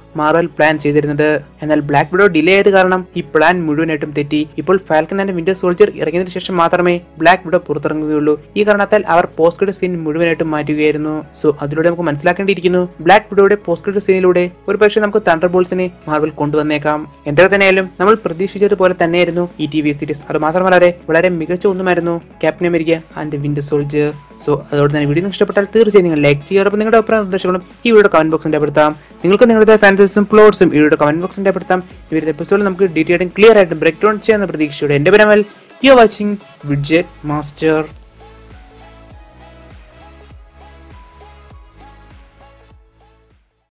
മാർവൽ പ്ലാൻ ചെയ്തിരുന്നത് എന്നാൽ ബ്ലാക്ക് വിഡോ ഡിലേ ആയത് കാരണം ഈ പ്ലാൻ മുഴുവനായിട്ടും തെറ്റി ഇപ്പോൾ ഫാൽക്കൺ ആൻഡ് വിന്റർ സോൾജർ ഇറങ്ങിയതിനു ശേഷം മാത്രമേ ബ്ലാക്ക് വിഡോ പുറത്തിറങ്ങുകയുള്ളൂ ഈ കാരണത്താൽ അവർ പോസ്റ്റ് ക്രെഡിറ്റ് സീൻ മുഴുവനായിട്ടും മാറ്റുകയായിരുന്നു സോ അതിലൂടെ നമുക്ക് മനസ്സിലാക്കേണ്ടിയിരിക്കുന്നു ബ്ലാക്ക് വിഡോയുടെ പോസ്റ്റ് ക്രെഡിറ്റ് സീനിലൂടെ ഒരു പക്ഷേ നമുക്ക് തണ്ടർ ബോൾസിനെ മാർവൽ കൊണ്ടുവന്നേക്കാം എന്തൊക്കെ തന്നെയായാലും നമ്മൾ പ്രതീക്ഷിച്ചതുപോലെ തന്നെയായിരുന്നു ഈ ടി വി സീരീസ് അത് മാത്രമല്ലാതെ വളരെ മികച്ച ഒന്നുമായിരുന്നു Captain America and Winter Soldier so അതോടെ തന്നെ വീഡിയോ നിങ്ങൾക്ക് ഇഷ്ടപ്പെട്ടാൽ തീർച്ചയായും നിങ്ങൾ ലൈക്ക് ചെയ്യുക നിങ്ങളുടെ അഭിപ്രായ നിർദ്ദേശങ്ങളും ഈ വീഡിയോ കമന്റ് ബോക്സിൽ രേഖപ്പെടുത്താം നിങ്ങൾക്ക് നിങ്ങളുടെ ഫാൻറ്റസിസും പ്ലോട്ട്സും ഈ വീഡിയോ കമന്റ് ബോക്സിൽ രേഖപ്പെടുത്താം ഈ ഒരു എപ്പിസോഡിൽ നമുക്ക് ഡീറ്റെയിൽ ആയിട്ടും ക്ലിയർ ആയിട്ടും ബ്രേക്ക് ഡൗൺ ചെയ്യാവുന്ന പ്രതീക്ഷയോടെ എന്റെ പരമൽ യു വാച്ചിങ് വിഡ്ജറ്റ് മാസ്റ്റർ